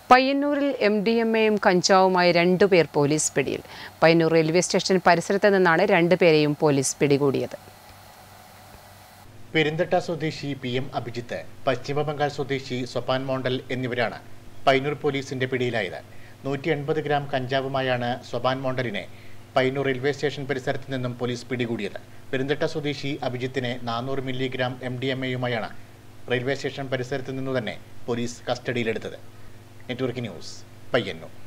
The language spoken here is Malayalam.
പയ്യന്നൂരിൽ എം ഡി എം എയും കഞ്ചാവുമായി രണ്ടുപേർ പോലീസ് പിടിയിൽ പയ്യന്നൂർ റെയിൽവേ സ്റ്റേഷൻ പരിസരത്ത് നിന്നാണ് രണ്ടുപേരെയും പോലീസ് പിടികൂടിയത് പെരിന്തട്ട സ്വദേശി പി എം അഭിജിത്ത് പശ്ചിമബംഗാൾ സ്വദേശി സ്വപാൻ മോണ്ടൽ എന്നിവരാണ് പൈനൂർ പോലീസിന്റെ പിടിയിലായത് നൂറ്റി എൺപത് ഗ്രാം കഞ്ചാവുമായാണ് സ്വപാൻ മോണ്ടലിനെ പൈനൂർ റെയിൽവേ സ്റ്റേഷൻ പരിസരത്ത് നിന്നും പോലീസ് പിടികൂടിയത് പെരിന്തട്ട സ്വദേശി അഭിജിത്തിനെ നാനൂറ് മില്ലിഗ്രാം എം ഡി എം എയുമായാണ് റെയിൽവേ സ്റ്റേഷൻ പരിസരത്ത് നിന്നു തന്നെ പോലീസ് കസ്റ്റഡിയിലെടുത്തത് നെറ്റ്വർക്ക് ന്യൂസ് പയ്യന്നൂർ